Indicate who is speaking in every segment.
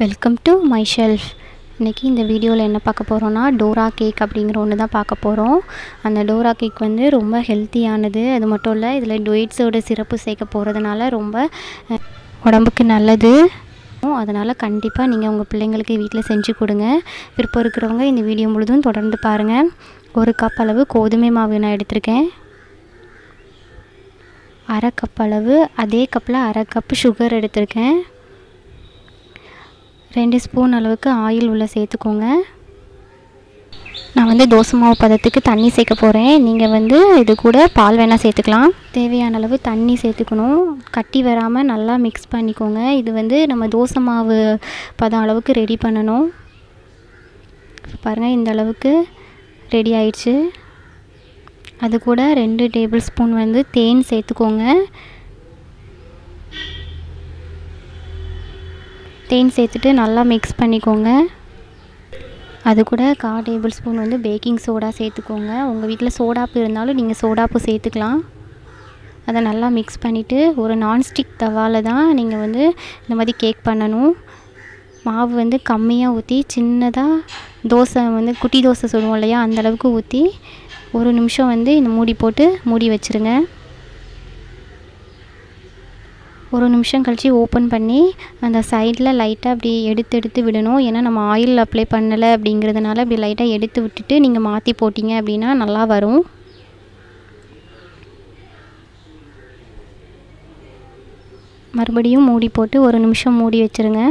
Speaker 1: welcome to my shelf இன்றைக்கி இந்த வீடியோவில் என்ன பார்க்க போகிறோன்னா டோரா கேக் அப்படிங்கிற ஒன்று தான் பார்க்க போகிறோம் அந்த டோரா கேக் வந்து ரொம்ப ஹெல்த்தியானது அது மட்டும் இல்லை இதில் டொயிட்ஸோட சிறப்பு சேர்க்க போகிறதுனால ரொம்ப அஹ், உடம்புக்கு நல்லது அதனால் கண்டிப்பாக நீங்கள் உங்கள் பிள்ளைங்களுக்கு வீட்டில் செஞ்சு கொடுங்க விருப்பம் இருக்கிறவங்க இந்த வீடியோ முழுதும் தொடர்ந்து பாருங்கள் ஒரு கப் அளவு கோதுமை மாவு நான் எடுத்திருக்கேன் அரை கப் அளவு அதே கப்பில் அரை கப்பு சுகர் எடுத்திருக்கேன் ரெண்டு ஸ்பூன் அளவுக்கு ஆயில் உள்ளே சேர்த்துக்கோங்க நான் வந்து தோசை மாவு பதத்துக்கு தண்ணி சேர்க்க போகிறேன் நீங்கள் வந்து இது கூட பால் வேணால் சேர்த்துக்கலாம் தேவையான அளவு தண்ணி சேர்த்துக்கணும் கட்டி வராமல் நல்லா மிக்ஸ் பண்ணிக்கோங்க இது வந்து நம்ம தோசை மாவு பதம் அளவுக்கு ரெடி பண்ணணும் பாருங்கள் இந்த அளவுக்கு ரெடி ஆயிடுச்சு அது கூட ரெண்டு டேபிள் ஸ்பூன் வந்து தேன் சேர்த்துக்கோங்க தேன் சேர்த்துட்டு நல்லா மிக்ஸ் பண்ணிக்கோங்க அது கூட கா டேபிள் ஸ்பூன் வந்து பேக்கிங் சோடா சேர்த்துக்கோங்க உங்கள் வீட்டில் சோடாப்பு இருந்தாலும் நீங்கள் சோடாப்பு சேர்த்துக்கலாம் அதை நல்லா மிக்ஸ் பண்ணிவிட்டு ஒரு நான்ஸ்டிக் தவாவில் தான் நீங்கள் வந்து இந்த மாதிரி கேக் பண்ணணும் மாவு வந்து கம்மியாக ஊற்றி சின்னதாக தோசை வந்து குட்டி தோசை சுடுவோம் இல்லையா அந்த அளவுக்கு ஊற்றி ஒரு நிமிஷம் வந்து இந்த மூடி போட்டு மூடி வச்சுருங்க ஒரு நிமிஷம் கழித்து ஓப்பன் பண்ணி அந்த சைடில் லைட்டாக அப்படி எடுத்து எடுத்து விடணும் ஏன்னா நம்ம ஆயில் அப்ளை பண்ணலை அப்படிங்கிறதுனால அப்படி லைட்டாக எடுத்து விட்டுட்டு நீங்கள் மாற்றி போட்டிங்க அப்படின்னா நல்லா வரும் மறுபடியும் மூடி போட்டு ஒரு நிமிஷம் மூடி வச்சுருங்க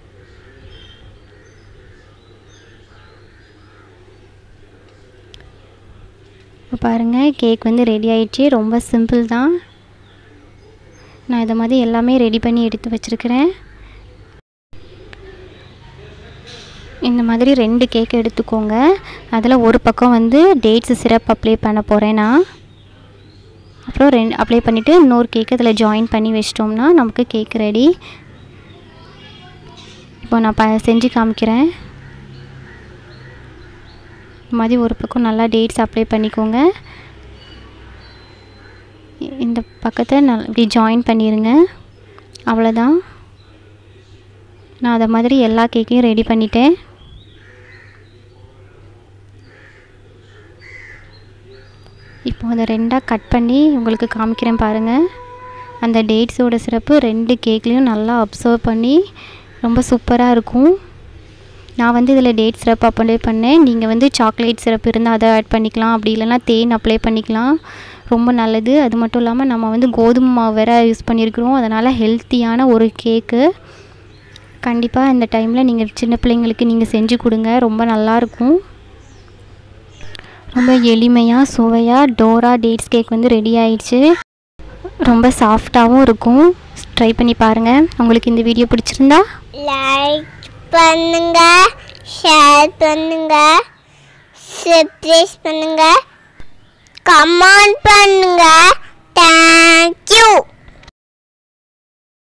Speaker 1: இப்போ பாருங்கள் கேக் வந்து ரெடி ஆயிடுச்சு ரொம்ப சிம்பிள் தான் நான் இதை மாதிரி எல்லாமே ரெடி பண்ணி எடுத்து வச்சுருக்கிறேன் இந்த மாதிரி ரெண்டு கேக் எடுத்துக்கோங்க அதில் ஒரு பக்கம் வந்து டேட்ஸ் சிரப் அப்ளை பண்ண போகிறேன் நான் அப்புறம் ரெண்டு அப்ளை பண்ணிவிட்டு இன்னொரு கேக் அதில் ஜாயின் பண்ணி வச்சிட்டோம்னா நமக்கு கேக் ரெடி இப்போ நான் ப செஞ்சு காமிக்கிறேன் இந்த மாதிரி ஒரு பக்கம் நல்லா டேட்ஸ் அப்ளை பண்ணிக்கோங்க இந்த பக்கத்தை நல் இப்படி ஜாயின் பண்ணிடுங்க அவ்வளோதான் நான் அதை மாதிரி எல்லா கேக்கையும் ரெடி பண்ணிட்டேன் இப்போ அதை ரெண்டாக கட் பண்ணி உங்களுக்கு காமிக்கிறேன் பாருங்கள் அந்த டேட்ஸோட சிறப்பு ரெண்டு கேக்லேயும் நல்லா அப்சர்வ் பண்ணி ரொம்ப சூப்பராக இருக்கும் நான் வந்து இதில் டேட் சிரப் அப்ளை பண்ணேன் நீங்கள் வந்து சாக்லேட் சிரப் இருந்தால் அதை ஆட் பண்ணிக்கலாம் அப்படி இல்லைனா தேன் அப்ளை பண்ணிக்கலாம் ரொம்ப நல்லது அது மட்டும் இல்லாமல் நம்ம வந்து கோதுமை மாவு வேறு யூஸ் பண்ணியிருக்கிறோம் அதனால் ஹெல்த்தியான ஒரு கேக்கு கண்டிப்பாக இந்த டைமில் நீங்கள் சின்ன பிள்ளைங்களுக்கு நீங்கள் செஞ்சு கொடுங்க ரொம்ப நல்லாயிருக்கும் ரொம்ப எளிமையாக சுவையாக டோரா டேட்ஸ் கேக் வந்து ரெடி ஆயிடுச்சு ரொம்ப சாஃப்டாகவும் இருக்கும் ட்ரை பண்ணி பாருங்கள் உங்களுக்கு இந்த வீடியோ பிடிச்சிருந்தா
Speaker 2: லைக் பண்ணுங்க ஷேர் பண்ணுங்க சப்ஸ்கிரைப் பண்ணுங்க கமெண்ட் பண்ணுங்க தேங்க்யூ